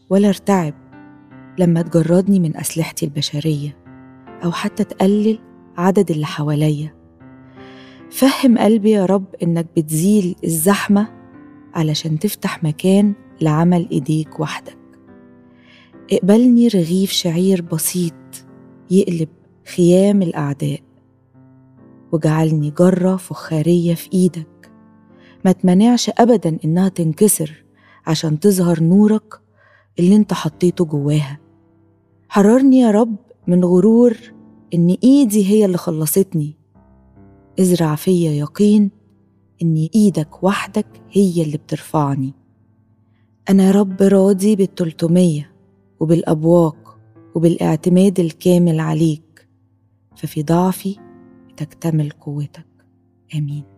ولا ارتعب لما تجردني من أسلحتي البشرية أو حتى تقلل عدد اللي حواليا فهم قلبي يا رب إنك بتزيل الزحمة علشان تفتح مكان لعمل إيديك وحدك اقبلني رغيف شعير بسيط يقلب خيام الأعداء وجعلني جرة فخارية في إيدك ما تمنعش أبدا إنها تنكسر عشان تظهر نورك اللي انت حطيته جواها حررني يا رب من غرور إن إيدي هي اللي خلصتني ازرع فيا يقين إن إيدك وحدك هي اللي بترفعني أنا يا رب راضي بالتلتمية وبالأبواق وبالاعتماد الكامل عليك ففي ضعفي تكتمل قوتك آمين